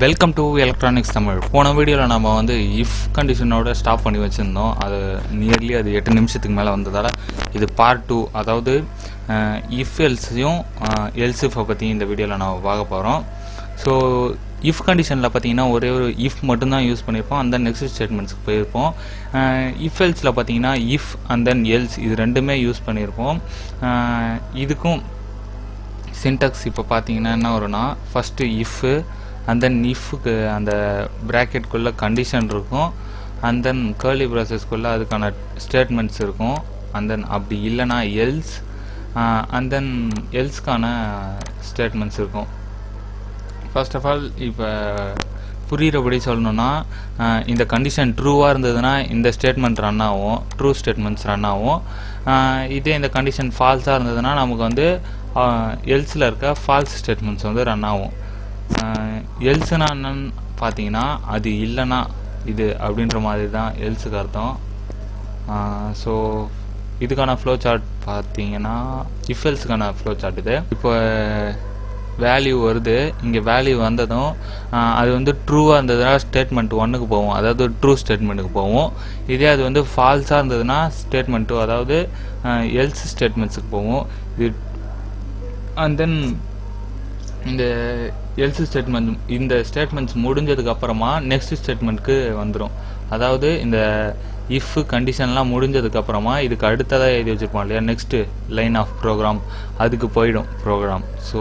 welcome to electronics Tamil போன வீடியோவில் நம்ம வந்து இஃப் கண்டிஷனோட ஸ்டாப் பண்ணி வச்சுருந்தோம் அது நியர்லி அது எட்டு நிமிஷத்துக்கு மேலே வந்ததால் இது பார்ட் டூ அதாவது இஃப் எல்ஸையும் எல்சிஃபை பற்றி இந்த வீடியோவில் நம்ம பார்க்க போகிறோம் ஸோ இஃப் கண்டிஷனில் பார்த்தீங்கன்னா ஒரே ஒரு இஃப் மட்டும்தான் யூஸ் பண்ணியிருப்போம் அந்த நெக்ஸ்ட் ஸ்டேட்மெண்ட்ஸ்க்கு போயிருப்போம் இஃப் எல்ஸில் பார்த்தீங்கன்னா இஃப் அண்ட் தென் எல்ஸ் இது ரெண்டுமே யூஸ் பண்ணியிருப்போம் அஹ் இதுக்கும் சின்டாக்ஸ் இப்போ பார்த்தீங்கன்னா என்ன வரும்னா ஃபஸ்ட்டு இஃப்பு அண்ட் தென் இஃப்க்கு அந்த ப்ராக்கெட்குள்ளே கண்டிஷன் இருக்கும் அண்ட் தென் கேர்லி ப்ராசஸ்க்குள்ளே அதுக்கான ஸ்டேட்மெண்ட்ஸ் இருக்கும் அண்ட் தென் அப்படி இல்லைனா எல்ஸ் அண்ட் தென் எல்ஸ்க்கான ஸ்டேட்மெண்ட்ஸ் இருக்கும் ஃபர்ஸ்ட் ஆஃப் ஆல் இப்போ புரிகிறபடி சொல்லணும்னா அஹ், இந்த கண்டிஷன் ட்ரூவாக இருந்ததுன்னா இந்த ஸ்டேட்மெண்ட் ரன் ஆகும் ட்ரூ ஸ்டேட்மெண்ட்ஸ் ரன் ஆகும் அஹ், இதே இந்த கண்டிஷன் ஃபால்ஸாக இருந்ததுன்னா நமக்கு வந்து எல்ஸில் இருக்க ஃபால்ஸ் ஸ்டேட்மெண்ட்ஸ் வந்து ரன் ஆகும் எல்ஸ்னா என்னன்னு பார்த்தீங்கன்னா அது இல்லைன்னா இது அப்படின்ற மாதிரி தான் எல்ஸுக்கு அர்த்தம் ஸோ இதுக்கான ஃப்ளோ சார்ட் பார்த்தீங்கன்னா இஃபெல்ஸுக்கான ஃப்ளோ சார்ட் இது இப்போ வேல்யூ வருது இங்கே வேல்யூ வந்ததும் ஆஹ், அது வந்து ட்ரூவாக இருந்ததுன்னா ஸ்டேட்மெண்ட் ஒன்றுக்கு போகும் அதாவது ட்ரூ ஸ்டேட்மெண்ட்டுக்கு போகும் இதே அது வந்து ஃபால்ஸாக இருந்ததுன்னா ஸ்டேட்மெண்ட் டூ அதாவது எல்ஸ் ஸ்டேட்மெண்ட்ஸுக்கு போகும் இது அண்ட் தென் இந்த எல்ஸ் ஸ்டேட்மெண்ட் இந்த ஸ்டேட்மெண்ட்ஸ் முடிஞ்சதுக்கு அப்புறமா நெக்ஸ்ட் ஸ்டேட்மெண்ட்க்கு வந்துடும் அதாவது இந்த இஃப் கண்டிஷன்லாம் முடிஞ்சதுக்கு அப்புறமா இதுக்கு அடுத்ததாக எழுதி வச்சிருப்போம் இல்லையா நெக்ஸ்ட் லைன் ஆஃப் ப்ரோக்ராம் அதுக்கு போயிடும் ப்ரோக்ராம் ஸோ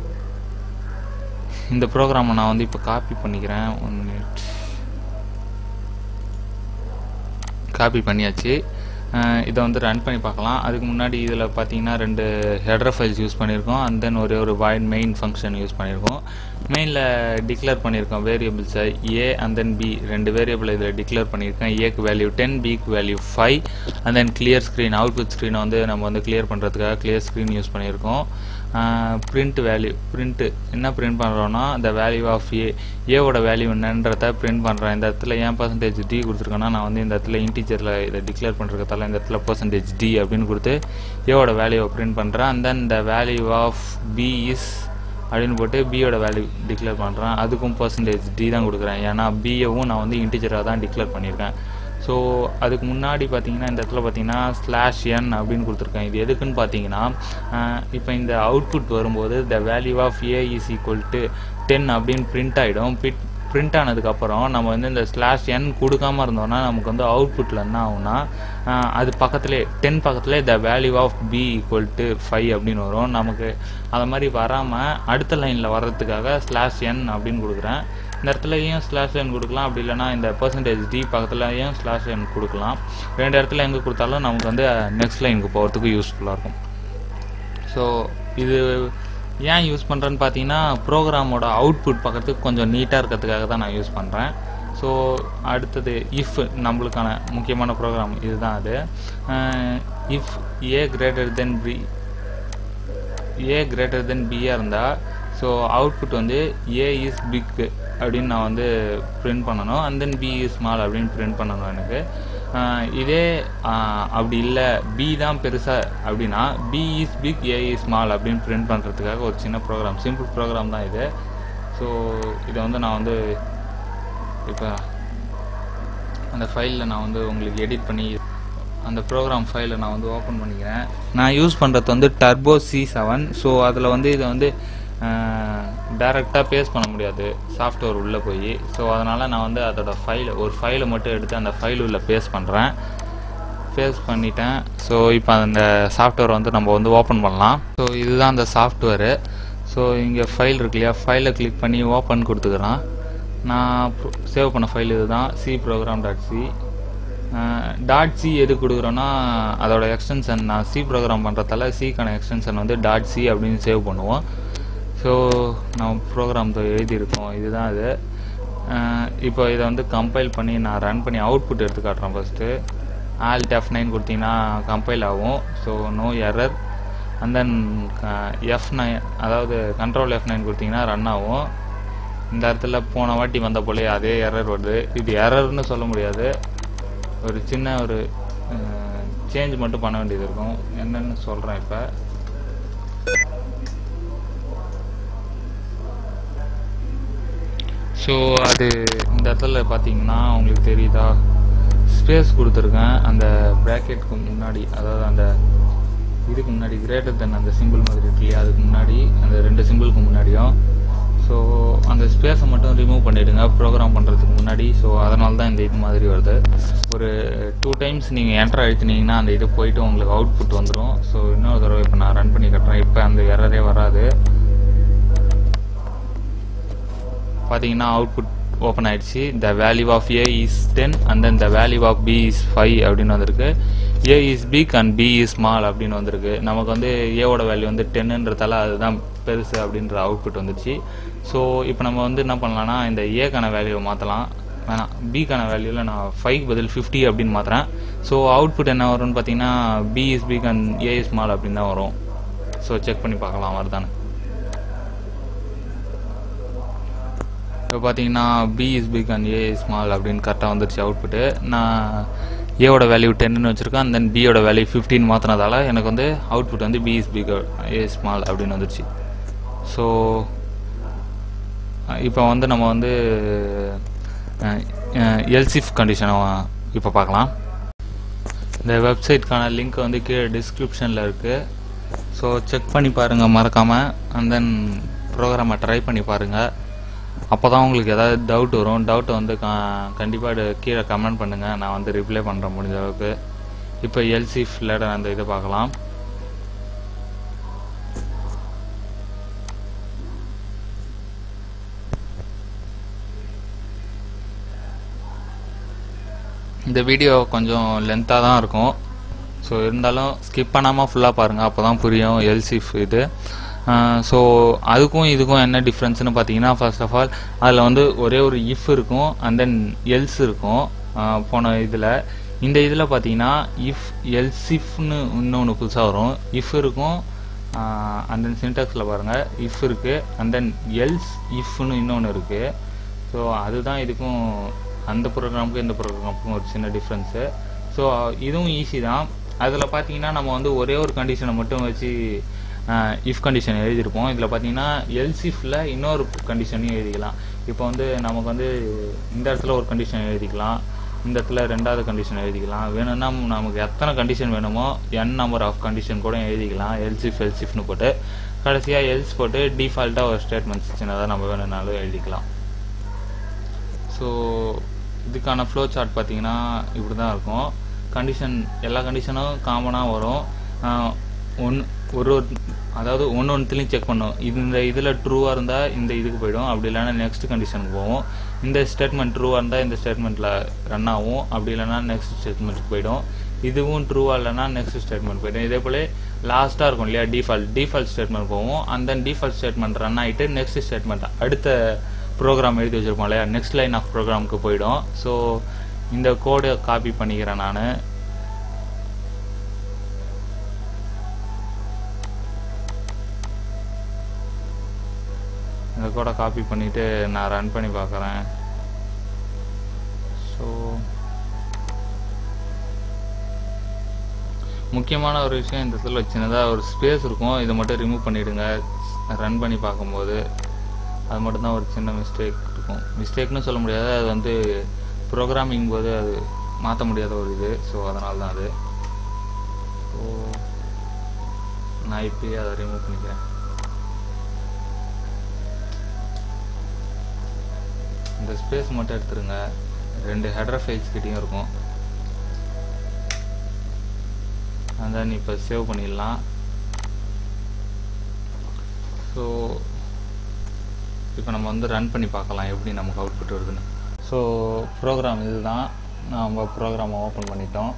இந்த ப்ரோக்ராமை நான் வந்து இப்போ காப்பி பண்ணிக்கிறேன் ஒன் மினிட் காப்பி பண்ணியாச்சு அஹ் இதை வந்து ரன் பண்ணி பார்க்கலாம் அதுக்கு முன்னாடி இதில் பார்த்தீங்கன்னா ரெண்டு ஹெடர் ஃபைல்ஸ் யூஸ் பண்ணியிருக்கோம் அண்ட் தென் ஒரே ஒரு வாய்ட் மெயின் ஃபங்க்ஷன் யூஸ் பண்ணியிருக்கோம் மெயினில் டிக்ளேர் பண்ணியிருக்கோம் வேரியபிள்ஸை ஏ அண்ட் தென் பி ரெண்டு வேரியபிள் இதில் டிக்ளேர் பண்ணியிருக்கேன் ஏக்கு வேல்யூ டென் பிக்கு value five and then clear screen output ஸ்க்ரீனை வந்து நம்ம வந்து கிளியர் பண்ணுறதுக்காக கிளியர் ஸ்க்ரீன் யூஸ் பண்ணியிருக்கோம் பிரிண்ட் வேல்யூ பிரிண்ட்டு என்ன பிரிண்ட் பண்ணுறோன்னா இந்த வேல்யூ ஆஃப் ஏ ஏவோட வேல்யூ என்னன்றத பிரிண்ட் பண்ணுறேன் இந்த இடத்துல ஏன் பர்சன்டேஜ் டி கொடுத்துருக்கேன்னா நான் வந்து இந்த இடத்துல இன்டீஜரில் இதை டிக்ளேர் பண்ணுறதுக்கால இந்த இடத்துல பர்சன்டேஜ் டி அப்படின்னு கொடுத்து ஏவோட வேல்யூவை பிரிண்ட் பண்ணுறேன் அண்ட் தென் இந்த வேல்யூ ஆஃப் பி இஸ் அப்படின்னு போட்டு பியோட வேல்யூ டிக்ளேர் பண்ணுறேன் அதுக்கும் பர்சன்டேஜ் டி தான் கொடுக்குறேன் ஏன்னா பியவும் நான் வந்து இன்டீஜராக தான் டிக்ளேர் பண்ணியிருக்கேன் ஸோ அதுக்கு முன்னாடி பார்த்தீங்கன்னா இந்த இடத்துல பார்த்தீங்கன்னா ஸ்லாஷ் என் அப்படின்னு கொடுத்துருக்கேன் இது எதுக்குன்னு பார்த்தீங்கன்னா இப்போ இந்த அவுட்புட் வரும்போது the value of A is equal to ten அப்படின்னு பிரிண்ட் ஆகிடும் பிட் பிரிண்ட் ஆனதுக்கப்புறம் நம்ம வந்து இந்த ஸ்லாஷ் என் கொடுக்காம இருந்தோம்னா நமக்கு வந்து அவுட்புட்டில் என்ன ஆகும்னா ஆஹ் அது பக்கத்துலேயே டென் பக்கத்துலேயே the value of B equal to five அப்படின்னு வரும் நமக்கு அது மாதிரி வராமல் அடுத்த லைனில் வர்றதுக்காக ஸ்லாஷ் என் அப்படின்னு கொடுக்குறேன் இந்த இடத்துலையும் ஸ்லாஷ் என் கொடுக்கலாம் அப்படி இல்லைனா இந்த பர்சன்டேஜ் டி பக்கத்துலையும் ஸ்லாஷ் என் கொடுக்கலாம் ரெண்டு இடத்துல எங்கே கொடுத்தாலும் நமக்கு வந்து நெக்ஸ்ட் லைனுக்கு போகிறதுக்கு யூஸ்ஃபுல்லாக இருக்கும் ஸோ இது ஏன் யூஸ் பண்ணுறேன்னு பார்த்தீங்கன்னா ப்ரோக்ராமோட அவுட்புட் பார்க்கறதுக்கு கொஞ்சம் நீட்டாக இருக்கிறதுக்காக தான் நான் யூஸ் பண்ணுறேன் ஸோ அடுத்தது இஃப் நம்மளுக்கான முக்கியமான ப்ரோக்ராம் இதுதான் அது if A greater than B A greater than பியாக இருந்தால் ஸோ அவுட்புட் வந்து ஏ இஸ் பிக் அப்படின்னு நான் வந்து பிரிண்ட் பண்ணணும் and then B is small அப்படின்னு பிரிண்ட் பண்ணணும் எனக்கு ஆஹ் இதே ஆஹ் அப்படி இல்லை பி தான் பெருசாக அப்படின்னா B is big A is small அப்படின்னு பிரிண்ட் பண்ணுறதுக்காக ஒரு சின்ன ப்ரோக்ராம் சிம்பிள் ப்ரோக்ராம் தான் இது ஸோ இதை வந்து நான் வந்து இப்போ அந்த ஃபைலில் நான் வந்து உங்களுக்கு எடிட் பண்ணி அந்த ப்ரோக்ராம் ஃபைலை நான் வந்து ஓப்பன் பண்ணிக்கிறேன் நான் யூஸ் பண்ணுறது வந்து டர்போ சி செவன் ஸோ அதில் வந்து இதை வந்து டைரெக்டாக பேஸ்ட் பண்ண முடியாது சாஃப்ட்வேர் உள்ளே போய் ஸோ அதனால் நான் வந்து அதோட ஃபைலை ஒரு ஃபைலை மட்டும் எடுத்து அந்த ஃபைல் உள்ள பேஸ்ட் பண்ணுறேன் பேஸ்ட் பண்ணிட்டேன் ஸோ இப்போ அந்த சாஃப்ட்வேர் வந்து நம்ம வந்து ஓப்பன் பண்ணலாம் ஸோ இதுதான் அந்த சாஃப்ட்வேரு ஸோ இங்கே ஃபைல் இருக்கு இல்லையா ஃபைலை கிளிக் பண்ணி ஓப்பன் கொடுத்துக்கிறேன் நான் சேவ் பண்ண ஃபைல் இதுதான் C program dot C dot C எது கொடுக்குறோன்னா அதோட எக்ஸ்டென்ஷன் நான் சி ப்ரோக்ராம் பண்ணுறதால சிக்கான எக்ஸ்டென்ஷன் வந்து டாட் சி அப்படின்னு சேவ் பண்ணுவோம் ஸோ நான் ப்ரோக்ராம் எழுதியிருக்கோம் இதுதான் அது அஹ் இப்போ இதை வந்து கம்பைல் பண்ணி நான் ரன் பண்ணி அவுட்புட் எடுத்து காட்டுறேன் ஃபஸ்ட்டு ஆல்ட் எஃப் நைன் கொடுத்தீங்கன்னா கம்பைல் ஆகும் so no error and then F nine அதாவது கண்ட்ரோல் எஃப் நைன் கொடுத்தீங்கன்னா ரன் ஆகும் இந்த இடத்துல போன வாட்டி வந்த போலே அதே எரர் வருது இது எரர்னு சொல்ல முடியாது ஒரு சின்ன ஒரு சேஞ்ச் மட்டும் பண்ண வேண்டியது இருக்கும் என்னன்னு சொல்கிறேன் இப்போ ஸோ ஸோ அது இந்த இடத்துல பார்த்தீங்கன்னா உங்களுக்கு தெரியுதா ஸ்பேஸ் கொடுத்துருக்கேன் அந்த ப்ராக்கெட்க்கு முன்னாடி அதாவது அந்த இதுக்கு முன்னாடி கிரேட்டர் தென் அந்த சிம்பிள் மாதிரி இருக்கு இல்லையா அதுக்கு முன்னாடி அந்த ரெண்டு சிம்பிளுக்கு முன்னாடியும் ஸோ அந்த ஸ்பேஸை மட்டும் ரிமூவ் பண்ணிவிடுங்க ப்ரோக்ராம் பண்ணுறதுக்கு முன்னாடி ஸோ அதனால தான் இந்த இது மாதிரி வருது ஒரு டூ டைம்ஸ் நீங்கள் என்டர் அழுத்தினீங்கன்னா அந்த இது போயிட்டு உங்களுக்கு அவுட்புட் வந்துடும் ஸோ இன்னொரு தடவை இப்போ நான் ரன் பண்ணி கட்டுறேன் இப்போ அந்த எரரே வராது பார்த்தீங்கன்னா அவுட்புட் ஓப்பன் ஆயிடுச்சு the value of A is ten and then the value of B is five அப்படின்னு வந்திருக்கு A is big and B is small அப்படின்னு வந்திருக்கு நமக்கு வந்து ஏவோட வேல்யூ வந்து டென்னுன்றதால அதுதான் பெருசு அப்படின்ற அவுட்புட் வந்துச்சு ஸோ இப்போ நம்ம வந்து என்ன பண்ணலாம்னா இந்த ஏக்கான வேல்யூவை மாற்றலாம் வேணாம் பிக்கான வேல்யூவில் நான் ஃபைவ் பதில் ஃபிஃப்டி அப்படின்னு மாற்றுறேன் ஸோ அவுட்புட் என்ன வரும்னு பார்த்தீங்கன்னா B is big and A is small அப்படின்னு தான் வரும் ஸோ செக் பண்ணி பார்க்கலாம் வருதானே இப்போ பார்த்தீங்கன்னா B is big and A small அப்படின்னு கரெக்டாக வந்துருச்சு அவுட்புட்டு நான் ஏவோட வேல்யூ டென்னு வச்சுருக்கேன் அண்ட் தென் பியோட வேல்யூ ஃபிஃப்டின் மாற்றினதால எனக்கு வந்து அவுட்புட் வந்து B is big A small அப்படின்னு வந்துருச்சு ஸோ இப்போ வந்து நம்ம வந்து எல்சிஃப் கண்டிஷனை இப்போ பார்க்கலாம் இந்த வெப்சைட்க்கான லிங்க் வந்து கீழே டிஸ்கிரிப்ஷனில் இருக்குது ஸோ செக் பண்ணி பாருங்கள் மறக்காமல் அண்ட் தென் ப்ரோக்ராமை ட்ரை பண்ணி பாருங்கள் அப்போ தான் உங்களுக்கு ஏதாவது டவுட் வரும் டவுட்டை வந்து கண்டிப்பாக கீழே கமெண்ட் பண்ணுங்கள் நான் வந்து ரிப்ளை பண்ணுறேன் முடிஞ்ச அளவுக்கு இப்போ எல்சி ஃப்ளேடர் அந்த இதை பார்க்கலாம் இந்த வீடியோ கொஞ்சம் லென்த்தாக தான் இருக்கும் ஸோ இருந்தாலும் ஸ்கிப் பண்ணாமல் ஃபுல்லாக பாருங்கள் அப்போ தான் புரியும் எல்சிஃப் இது ஸோ அதுக்கும் இதுக்கும் என்ன டிஃப்ரென்ஸ்னு பார்த்தீங்கன்னா ஃபர்ஸ்ட் ஆஃப் ஆல் அதில் வந்து ஒரே ஒரு இஃப் இருக்கும் அண்ட் தென் எல்ஸ் இருக்கும் போன இதில் இந்த இதில் பார்த்தீங்கன்னா இஃப் எல்சிஃப்னு இன்னொன்று புதுசாக வரும் இஃப் இருக்கும் அண்ட் தென் சின்டாக்ஸில் பாருங்கள் இஃப் இருக்குது அண்ட் தென் எல்ஸ் இஃப்னு இன்னொன்று இருக்குது ஸோ அதுதான் இதுக்கும் அந்த ப்ரோக்ராமுக்கும் இந்த ப்ரோக்ராமுக்கும் ஒரு சின்ன டிஃப்ரென்ஸு ஸோ இதுவும் ஈஸி தான் அதில் பார்த்தீங்கன்னா நம்ம வந்து ஒரே ஒரு கண்டிஷனை மட்டும் வச்சு இஃப் கண்டிஷன் எழுதியிருப்போம் இதில் பார்த்தீங்கன்னா எல்சிஃபில் இன்னொரு கண்டிஷனையும் எழுதிக்கலாம் இப்போ வந்து நமக்கு வந்து இந்த இடத்துல ஒரு கண்டிஷன் எழுதிக்கலாம் இந்த இடத்துல ரெண்டாவது கண்டிஷன் எழுதிக்கலாம் வேணும்னா நமக்கு எத்தனை கண்டிஷன் வேணுமோ என் நம்பர் ஆஃப் கண்டிஷன் கூட எழுதிக்கலாம் எல்சிஃப் எல்சிஃப்னு போட்டு கடைசியாக எல்ஸ் போட்டு டிஃபால்ட்டாக ஒரு ஸ்டேட்மெண்ட்ஸ் சின்னதாக நம்ம வேணும்னாலும் எழுதிக்கலாம் ஸோ இதுக்கான ஃப்ளோ சார்ட் பார்த்தீங்கன்னா இப்படி தான் இருக்கும் கண்டிஷன் எல்லா கண்டிஷனும் காமனாக வரும் ஒன் ஒரு ஒரு அதாவது ஒன்று ஒன்றுத்துலையும் செக் பண்ணும் இந்த இதில் ட்ரூவாக இருந்தால் இந்த இதுக்கு போயிடும் அப்படி இல்லைன்னா நெக்ஸ்ட் கண்டிஷனுக்கு போகும் இந்த ஸ்டேட்மெண்ட் ட்ரூவாக இருந்தால் இந்த ஸ்டேட்மெண்ட்டில் ரன் ஆகும் அப்படி இல்லைன்னா நெக்ஸ்ட் ஸ்டேட்மெண்ட்டுக்கு போயிடும் இதுவும் ட்ரூவாக இல்லைன்னா நெக்ஸ்ட் ஸ்டேட்மெண்ட் போயிடும் இதே போல் லாஸ்ட்டாக இருக்கும் இல்லையா டிஃபால்ட் டிஃபால்ட் ஸ்டேட்மெண்ட் போகும் அந்த டிஃபால்ட் ஸ்டேட்மெண்ட் ரன் ஆகிட்டு நெக்ஸ்ட் ஸ்டேட்மெண்ட் அடுத்த ப்ரோக்ராம் எழுதி வச்சுருப்போம் இல்லையா நெக்ஸ்ட் லைன் ஆஃப் ப்ரோக்ராமுக்கு போயிடும் ஸோ இந்த கோடை காப்பி பண்ணிக்கிறேன் நான் இந்த கோடை காப்பி பண்ணிவிட்டு நான் ரன் பண்ணி பார்க்குறேன் ஸோ முக்கியமான ஒரு விஷயம் இந்த இடத்துல சின்னதாக ஒரு ஸ்பேஸ் இருக்கும் இதை மட்டும் ரிமூவ் பண்ணிவிடுங்க ரன் பண்ணி பார்க்கும்போது அது மட்டும்தான் ஒரு சின்ன மிஸ்டேக் இருக்கும் மிஸ்டேக்னு சொல்ல முடியாது அது வந்து ப்ரோக்ராமிங் போது அது மாற்ற முடியாத ஒரு இது ஸோ அதனால தான் அது ஸோ நான் இப்போயே அதை ரிமூவ் பண்ணிக்கிறேன் இந்த ஸ்பேஸ் மட்டும் எடுத்துருங்க ரெண்டு ஹெடர் ஃபைல்ஸ் கிட்டேயும் இருக்கும் and then இப்போ சேவ் பண்ணிடலாம் ஸோ இப்போ நம்ம வந்து ரன் பண்ணி பார்க்கலாம் எப்படி நமக்கு அவுட்புட் வருதுன்னு ஸோ ப்ரோக்ராம் இதுதான் நம்ம ப்ரோக்ராமை ஓப்பன் பண்ணிட்டோம்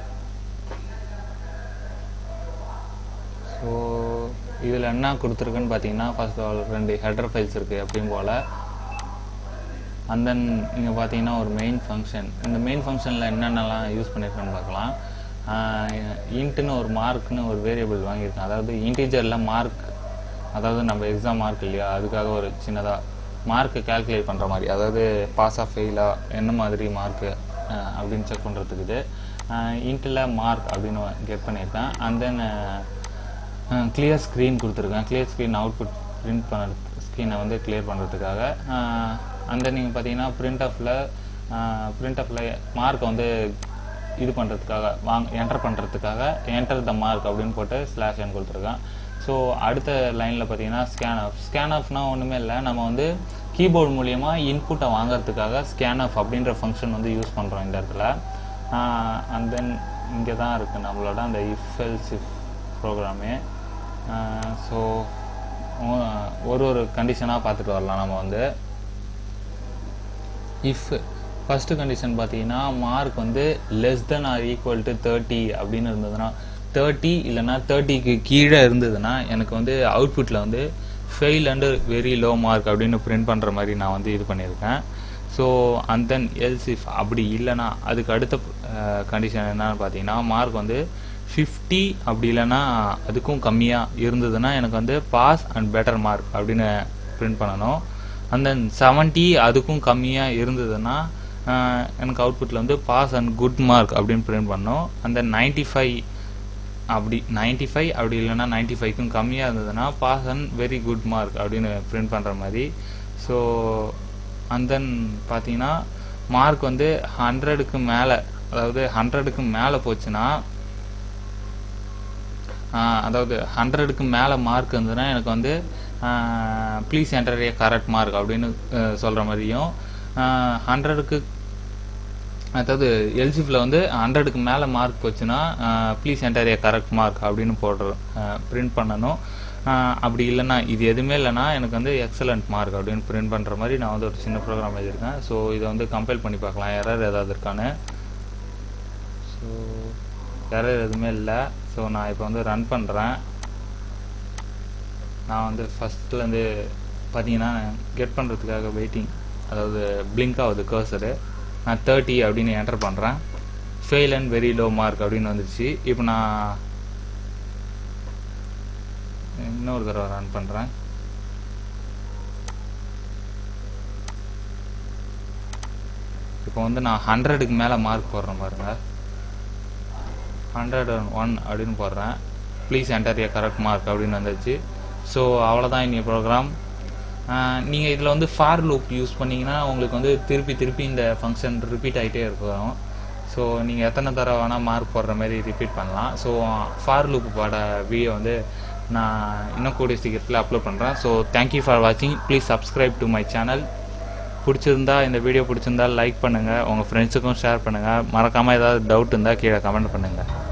ஸோ இதில் என்ன கொடுத்துருக்குன்னு பார்த்தீங்கன்னா ஃபர்ஸ்ட் ஆல் ரெண்டு ஹெடர் ஃபைல்ஸ் இருக்குது எப்பயும் போல் அண்ட் தென் இங்கே பார்த்தீங்கன்னா ஒரு மெயின் ஃபங்க்ஷன் இந்த மெயின் ஃபங்க்ஷனில் என்னென்னலாம் யூஸ் பண்ணியிருக்கேன்னு பார்க்கலாம் இன்ட்டுன்னு ஒரு மார்க்னு ஒரு வேரியபிள் வாங்கியிருக்கேன் அதாவது இன்டீஜரில் மார்க் அதாவது நம்ம எக்ஸாம் மார்க் இல்லையா அதுக்காக ஒரு சின்னதாக மார்க்கு கால்குலேட் பண்ணுற மாதிரி அதாவது பாஸ் ஆஃப் ஃபெயிலா என்ன மாதிரி மார்க்கு அப்படின்னு செக் பண்ணுறதுக்கு இது இன்ட்டில் மார்க் அப்படின்னு கெட் பண்ணியிருக்கேன் அண்ட் தென் கிளியர் ஸ்க்ரீன் கொடுத்துருக்கேன் கிளியர் ஸ்க்ரீன் அவுட்புட் பிரிண்ட் பண்ண ஸ்க்ரீனை வந்து கிளியர் பண்ணுறதுக்காக அந்த நீங்கள் பார்த்தீங்கன்னா பிரிண்ட் ஆஃபில் பிரிண்ட் ஆஃபில் மார்க்கை வந்து இது பண்ணுறதுக்காக வாங் என்டர் பண்ணுறதுக்காக என்டர் த மார்க் அப்படின்னு போட்டு ஸ்லாஷ் என் கொடுத்துருக்கேன் ஸோ அடுத்த லைனில் பார்த்தீங்கன்னா ஸ்கேன் ஆஃப் ஸ்கேன் ஆஃப்னா ஒன்றுமே இல்லை நம்ம வந்து கீபோர்டு மூலியமா இன்புட்டை வாங்குறதுக்காக ஸ்கேன் ஆஃப் அப்படின்ற ஃபங்க்ஷன் வந்து யூஸ் பண்ணுறோம் இந்த இடத்துல அண்ட் தென் இங்கே தான் இருக்குது நம்மளோட அந்த இஃப் எல்ஸ் இஃப் ப்ரோக்ராமே ஸோ ஒரு ஒரு கண்டிஷனாக பார்த்துட்டு வரலாம் நம்ம வந்து இஃப் ஃபஸ்ட்டு கண்டிஷன் பார்த்தீங்கன்னா மார்க் வந்து less than or equal to thirty அப்படின்னு இருந்ததுன்னா தேர்ட்டி இல்லைன்னா தேர்ட்டிக்கு கீழே இருந்ததுன்னா எனக்கு வந்து அவுட்புட்டில் வந்து fail and very low mark அப்படின்னு பிரிண்ட் பண்ணுற மாதிரி நான் வந்து இது பண்ணியிருக்கேன் so and then else if அப்படி இல்லைன்னா அதுக்கு அடுத்த கண்டிஷன் என்னன்னு பார்த்தீங்கன்னா மார்க் வந்து ஃபிஃப்டி அப்படி இல்லைன்னா அதுக்கும் கம்மியாக இருந்ததுன்னா எனக்கு வந்து பாஸ் அண்ட் பெட்டர் மார்க் அப்படின்னு பிரிண்ட் பண்ணணும் அண்ட் தென் செவன்ட்டி அதுக்கும் கம்மியாக இருந்ததுன்னா எனக்கு அவுட்புட்டில் வந்து பாஸ் அண்ட் குட் மார்க் அப்படின்னு பிரிண்ட் பண்ணோம் அந்த நைன்டி ஃபைவ் அப்படி நைன்டி ஃபைவ் அப்படி இல்லைன்னா நைன்டி ஃபைவ்க்கும் கம்மியாக இருந்ததுன்னா pass and very good mark அப்படின்னு பிரிண்ட் பண்ணுற மாதிரி ஸோ அண்ட் தென் பார்த்தீங்கன்னா மார்க் வந்து ஹண்ட்ரடுக்கு மேலே அதாவது ஹண்ட்ரடுக்கு மேலே போச்சுன்னா அதாவது ஹண்ட்ரடுக்கு மேலே மார்க் இருந்ததுன்னா எனக்கு வந்து please enter a correct mark அப்படின்னு சொல்கிற மாதிரியும் ஹண்ட்ரடுக்கு அதாவது எல்ஜிஃபில் வந்து ஹண்ட்ரடுக்கு மேலே மார்க் போச்சுன்னா please enter a correct mark அப்படின்னு போடுற பிரிண்ட் பண்ணணும் அப்படி இல்லைன்னா இது எதுவுமே இல்லைன்னா எனக்கு வந்து எக்ஸலண்ட் மார்க் அப்படின்னு பிரிண்ட் பண்ணுற மாதிரி நான் வந்து ஒரு சின்ன ப்ரோக்ராம் எழுதியிருக்கேன் ஸோ இதை வந்து கம்பைல் பண்ணி பார்க்கலாம் எரர் ஏதாவது இருக்கான்னு ஸோ எரர் எதுவுமே இல்லை ஸோ நான் இப்போ வந்து ரன் பண்ணுறேன் நான் வந்து ஃபஸ்ட்லேருந்து பார்த்தீங்கன்னா கெட் பண்ணுறதுக்காக வெயிட்டிங் அதாவது பிளிங்க் ஆகுது கர்சரு நான் தேர்ட்டி அப்படின்னு என்டர் பண்ணுறேன் fail and very low mark அப்படின்னு வந்துருச்சு இப்போ நான் இன்னொரு தடவை ரன் பண்ணுறேன் இப்போ வந்து நான் ஹண்ட்ரடுக்கு மேலே மார்க் போடுறேன் பாருங்க ஹண்ட்ரட் அண்ட் ஒன் அப்படின்னு போடுறேன் please enter a correct mark அப்படின்னு வந்துச்சு ஸோ அவ்வளோதான் இனி ப்ரோக்ராம் நீங்கள் இதில் வந்து ஃபார் லூப் யூஸ் பண்ணிங்கன்னா உங்களுக்கு வந்து திருப்பி திருப்பி இந்த ஃபங்க்ஷன் ரிப்பீட் ஆகிட்டே இருக்கும் ஸோ நீங்கள் எத்தனை தடவை வேணால் மார்க் போடுற மாதிரி ரிப்பீட் பண்ணலாம் ஸோ ஃபார் லூப் பாட வீடியோ வந்து நான் இன்னும் கூடிய சீக்கிரத்தில் அப்லோட் பண்ணுறேன் ஸோ தேங்க்யூ ஃபார் வாட்சிங் please subscribe to my channel பிடிச்சிருந்தா இந்த வீடியோ பிடிச்சிருந்தா லைக் பண்ணுங்கள் உங்கள் ஃப்ரெண்ட்ஸுக்கும் ஷேர் பண்ணுங்கள் மறக்காமல் ஏதாவது டவுட் இருந்தால் கீழே கமெண்ட் பண்ணுங்கள்